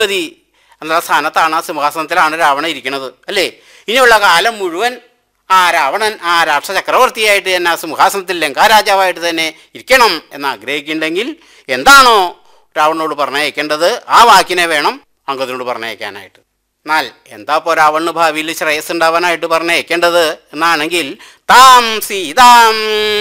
ഗതി എന്നുള്ള സ്ഥാനത്താണ് ആ സിംഹാസനത്തിലാണ് രാവണൻ ഇരിക്കുന്നത് അല്ലേ ഇനിയുള്ള കാലം മുഴുവൻ ആ രാവണൻ ആ രാക്ഷസ ചക്രവർത്തിയായിട്ട് തന്നെ ആ സിംഹാസനത്തിൽ ലങ്കാരാജാവായിട്ട് തന്നെ ഇരിക്കണം എന്ന് ആഗ്രഹിക്കുന്നുണ്ടെങ്കിൽ എന്താണോ രാവണനോട് പറഞ്ഞയക്കേണ്ടത് ആ വാക്കിനെ വേണം അങ്കദിനോട് പറഞ്ഞയക്കാനായിട്ട് എന്നാൽ എന്താ ഇപ്പോൾ രാവണന് ഭാവിയിൽ ശ്രേയസ് ഉണ്ടാവാനായിട്ട് പറഞ്ഞയക്കേണ്ടത് എന്നാണെങ്കിൽ താം സീതാം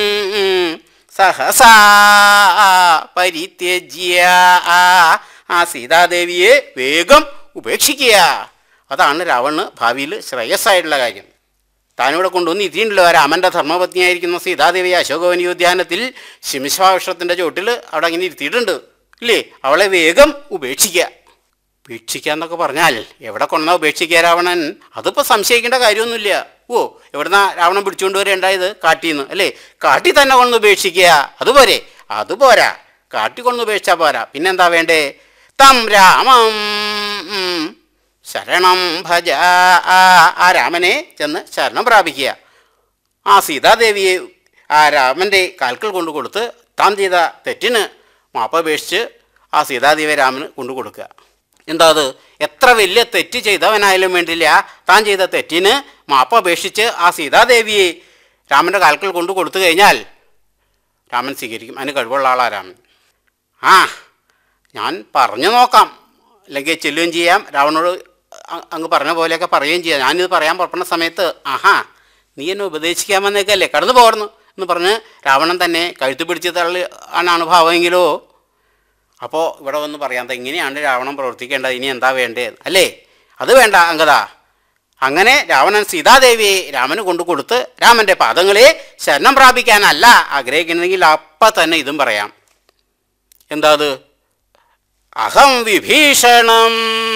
സഹസാ പരിത്യജ്യ ആ സീതാദേവിയെ വേഗം ഉപേക്ഷിക്കുക അതാണ് രാവണന് ഭാവിയിൽ ശ്രേയസ്സായിട്ടുള്ള കാര്യം താനിവിടെ കൊണ്ടുവന്ന് ഇരുത്തിയിട്ടുണ്ടല്ലോ രാമൻ്റെ ധർമ്മപത്നിയായിരിക്കുന്ന സീതാദേവി അശോകവനി ഉദ്യാനത്തിൽ ശിംശാവൃക്ഷത്തിൻ്റെ ചോട്ടിൽ അവിടെ അങ്ങനെ ഇരുത്തിയിട്ടുണ്ട് ഇല്ലേ അവളെ വേഗം ഉപേക്ഷിക്കുക ഉപേക്ഷിക്കുക എന്നൊക്കെ പറഞ്ഞാൽ എവിടെ കൊണ്ടാ ഉപേക്ഷിക്കുക രാവണൻ അതിപ്പോൾ സംശയിക്കേണ്ട കാര്യമൊന്നുമില്ല ഓ എവിടുന്നാ രാവണൻ പിടിച്ചുകൊണ്ട് വരേണ്ടായത് കാട്ടിന്ന് അല്ലേ കാട്ടി തന്നെ കൊണ്ട് ഉപേക്ഷിക്കുക അതുപോരെ അതുപോരാ കാട്ടി കൊണ്ട് ഉപേക്ഷിച്ചാൽ പോരാ പിന്നെന്താ വേണ്ടേ തം രാമം ഉം, ശരണം ഭജ ആ ആ രാമനെ ചെന്ന് ശരണം പ്രാപിക്കുക ആ സീതാദേവിയെ ആ രാമൻ്റെ കാൽക്കൽ കൊണ്ട് കൊടുത്ത് താൻ ചെയ്ത തെറ്റിന് മാപ്പപേക്ഷിച്ച് ആ സീതാദേവിയെ രാമന് കൊണ്ടു കൊടുക്കുക എന്താ അത് എത്ര വലിയ തെറ്റ് ചെയ്തവനായാലും വേണ്ടില്ല താൻ ചെയ്ത തെറ്റിന് മാപ്പപേക്ഷിച്ച് ആ സീതാദേവിയെ രാമൻ്റെ കാൽക്കൽ കൊണ്ട് കൊടുത്തു കഴിഞ്ഞാൽ രാമൻ സ്വീകരിക്കും അതിന് കഴിവുള്ള ആളാ രാമൻ ആ ഞാൻ പറഞ്ഞു നോക്കാം അല്ലെങ്കിൽ ചെല്ലുകയും ചെയ്യാം രാവണോട് അ- അങ്ങ് പറഞ്ഞ പോലെയൊക്കെ പറയുകയും ചെയ്യാം ഞാനിത് പറയാൻ പുറപ്പെടുന്ന സമയത്ത് ആഹാ നീ എന്നെ ഉപദേശിക്കാൻ വന്നേക്കല്ലേ കടന്നു പോർന്നു എന്ന് പറഞ്ഞ് രാവണൻ തന്നെ കഴുത്ത് പിടിച്ച് തള്ളി ആണ് ഭാവമെങ്കിലോ അപ്പോൾ ഇവിടെ വന്ന് പറയാം "ദാ ഇങ്ങനെയാണ് രാവണൻ പ്രവർത്തിക്കേണ്ടത് ഇനി എന്താ വേണ്ടത് അല്ലേ അത് വേണ്ട അങ്കത അങ്ങനെ രാവണൻ സീതാദേവിയെ രാമന് കൊണ്ടു കൊടുത്ത് രാമൻ്റെ പാദങ്ങളെ ശരണം പ്രാപിക്കാനല്ല ആഗ്രഹിക്കുന്നെങ്കിൽ അപ്പം തന്നെ ഇതും പറയാം എന്താ അത് അഹം വിഭീഷണം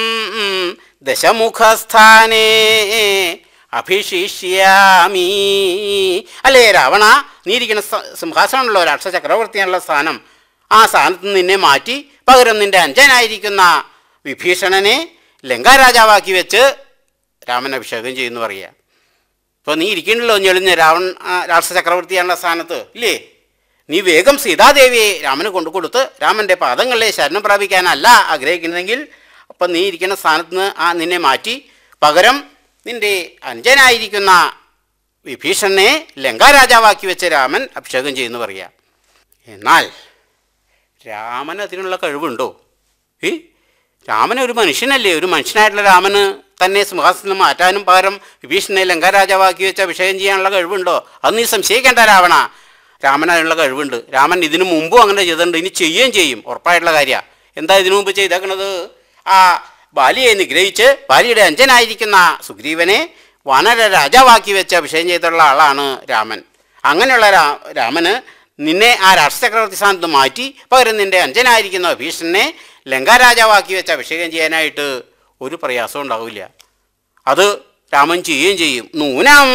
ദശമുഖസ്ഥാനേ അഭിഷിഷ്യാമി അല്ലേ രാവണ നീ ഇരിക്കുന്ന സ- സിംഹാസനമുള്ള രാക്ഷസ ചക്രവർത്തിയാണുള്ള സ്ഥാനം ആ സ്ഥാനത്ത് നിന്ന് നിന്നെ മാറ്റി പകരം നിന്റെ അഞ്ചനായിരിക്കുന്ന വിഭീഷണനെ ലങ്കാരാജാവാക്കി വെച്ച് രാമൻ അഭിഷേകം ചെയ്യുന്നു പറയുക ഇപ്പോൾ നീ ഇരിക്കണല്ലോ ഞെളിഞ്ഞ് രാവൺ ആ, രാക്ഷസ ചക്രവർത്തിയാണുള്ള സ്ഥാനത്ത് ഇല്ലേ നീ വേഗം സീതാദേവിയെ രാമന് കൊണ്ടു കൊടുത്ത് രാമൻ്റെ പാദങ്ങളെ ശരണം പ്രാപിക്കാനല്ല ആഗ്രഹിക്കുന്നതെങ്കിൽ അപ്പം നീ ഇരിക്കുന്ന സ്ഥാനത്ത് നിന്ന് ആ നിന്നെ മാറ്റി പകരം നിന്റെ അനുജനായിരിക്കുന്ന വിഭീഷണനെ ലങ്കാരാജാവാക്കി വെച്ച രാമൻ അഭിഷേകം ചെയ്യുന്നു പറയുക എന്നാൽ രാമൻ അതിനുള്ള കഴിവുണ്ടോ ഏ രാമൻ ഒരു മനുഷ്യനല്ലേ ഒരു മനുഷ്യനായിട്ടുള്ള രാമന് തന്നെ സിംഹാസനം മാറ്റാനും പകരം വിഭീഷണനെ ലങ്കാരാജാവാക്കി വെച്ച് അഭിഷേകം ചെയ്യാനുള്ള കഴിവുണ്ടോ അത് നീ സംശയിക്കേണ്ട രാവണ രാമൻ അതിനുള്ള കഴിവുണ്ട് രാമൻ ഇതിനു മുമ്പും അങ്ങനെ ചെയ്തിട്ടുണ്ട് ഇനി ചെയ്യുകയും ചെയ്യും ഉറപ്പായിട്ടുള്ള കാര്യമാണ് എന്താ ഇതിനു മുമ്പ് ചെയ്തേക്കണത് ആ ബാലിയെ നിഗ്രഹിച്ച് ബാലിയുടെ അഞ്ചനായിരിക്കുന്ന സുഗ്രീവനെ വാനര രാജാവാക്കി വെച്ച് അഭിഷേകം ചെയ്തിട്ടുള്ള ആളാണ് രാമൻ അങ്ങനെയുള്ള രാ രാമന് നിന്നെ ആ രാഷ്ട്രചക്രവർത്തി സ്ഥാനത്ത് മാറ്റി പകരം നിന്റെ അഞ്ചനായിരിക്കുന്ന ഭീഷണനെ ലങ്കാരാജാവാക്കി വെച്ച് അഭിഷേകം ചെയ്യാനായിട്ട് ഒരു പ്രയാസവും ഉണ്ടാവില്ല അത് രാമൻ ചെയ്യുകയും ചെയ്യും നൂനം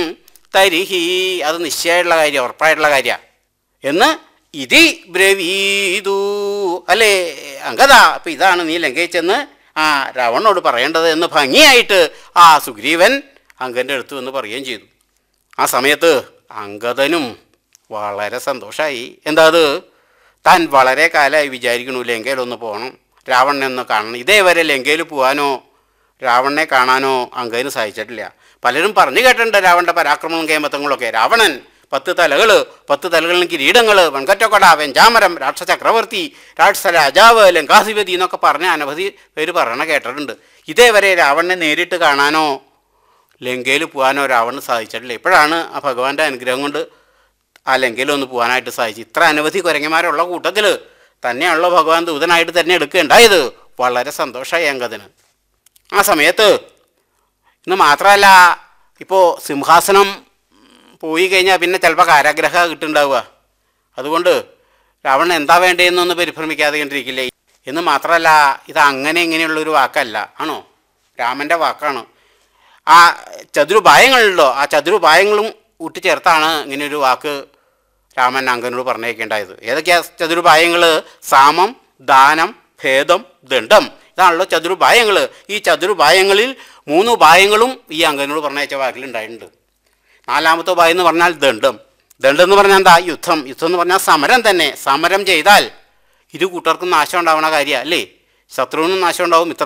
തരിഹി അത് നിശ്ചയമായിട്ടുള്ള കാര്യം ഉറപ്പായിട്ടുള്ള കാര്യമാണ് എന്ന് ഇതി ബ്രവീതു അല്ലേ അങ്കത അപ്പം ഇതാണ് നീ ലങ്കയിച്ചെന്ന് ആ രാവണനോട് പറയേണ്ടത് എന്ന് ഭംഗിയായിട്ട് ആ സുഗ്രീവൻ അങ്കൻ്റെ അടുത്ത് എന്ന് പറയുകയും ചെയ്തു ആ സമയത്ത് അങ്കദനും വളരെ സന്തോഷമായി എന്താ അത് താൻ വളരെ കാലമായി വിചാരിക്കണു ലങ്കയിലൊന്ന് പോകണം രാവണനെ ഒന്ന് കാണണം ഇതേവരെ ലങ്കയിൽ പോകാനോ രാവണനെ കാണാനോ അങ്കദിന് സാധിച്ചിട്ടില്ല പലരും പറഞ്ഞു കേട്ടിട്ടുണ്ട് രാവണൻ്റെ പരാക്രമവും കേമത്തങ്ങളൊക്കെ രാവണൻ പത്ത് തലകൾ പത്ത് തലകളിൽ കിരീടങ്ങൾ വെൺകറ്റക്കൊട വെഞ്ചാമരം രാക്ഷസ ചക്രവർത്തി രാക്ഷസ രാജാവ് ലങ്കാധിപതി എന്നൊക്കെ പറഞ്ഞ അനവധി പേര് പറയണ കേട്ടിട്ടുണ്ട് ഇതേവരെ രാവണനെ നേരിട്ട് കാണാനോ ലങ്കയിൽ പോകാനോ രാവണന് സാധിച്ചിട്ടില്ല ഇപ്പോഴാണ് ആ ഭഗവാന്റെ അനുഗ്രഹം കൊണ്ട് ആ ലങ്കയിൽ ഒന്ന് പോകാനായിട്ട് സാധിച്ചു ഇത്ര അനവധി കുരങ്ങന്മാരുള്ള കൂട്ടത്തിൽ തന്നെയാണല്ലോ ഭഗവാൻ ദൂതനായിട്ട് തന്നെ എടുക്കുകയുണ്ടായത് വളരെ സന്തോഷമായി അങ്കദിന് ആ സമയത്ത് ഇന്ന് മാത്രമല്ല ഇപ്പോൾ സിംഹാസനം പോയി കഴിഞ്ഞാൽ പിന്നെ ചിലപ്പോൾ കാരാഗ്രഹ കിട്ടുന്നുണ്ടാവുക അതുകൊണ്ട് രാവണൻ എന്താ വേണ്ടതെന്നൊന്ന് പരിഭ്രമിക്കാതെ കണ്ടിരിക്കില്ലേ എന്ന് മാത്രമല്ല ഇത് അങ്ങനെ ഇങ്ങനെയുള്ളൊരു വാക്കല്ല ആണോ രാമൻ്റെ വാക്കാണ് ആ ചതുരുപായങ്ങളുണ്ടോ ആ ചതുരുപായങ്ങളും കൂട്ടിച്ചേർത്താണ് ഇങ്ങനെയൊരു വാക്ക് രാമൻ അങ്കനോട് പറഞ്ഞേക്കേണ്ടായത് ഏതൊക്കെയാ ചതുരുപായങ്ങൾ സാമം ദാനം ഭേദം ദണ്ഡം ഇതാണല്ലോ ചതുരുപായങ്ങൾ ഈ ചതുരുപായങ്ങളിൽ മൂന്ന് ഉപായങ്ങളും ഈ അങ്കനോട് പറഞ്ഞയച്ച വാക്കിലുണ്ടായിട്ടുണ്ട് നാലാമത്തെ ഉപായം എന്ന് പറഞ്ഞാൽ ദണ്ഡം ദണ്ഡം എന്ന് പറഞ്ഞാൽ എന്താ യുദ്ധം യുദ്ധം എന്ന് പറഞ്ഞാൽ സമരം തന്നെ സമരം ചെയ്താൽ ഇരു കൂട്ടർക്കും നാശം ഉണ്ടാവുന്ന കാര്യമാണ് അല്ലേ ശത്രുവിനും നാശം ഉണ്ടാവും മിത്ര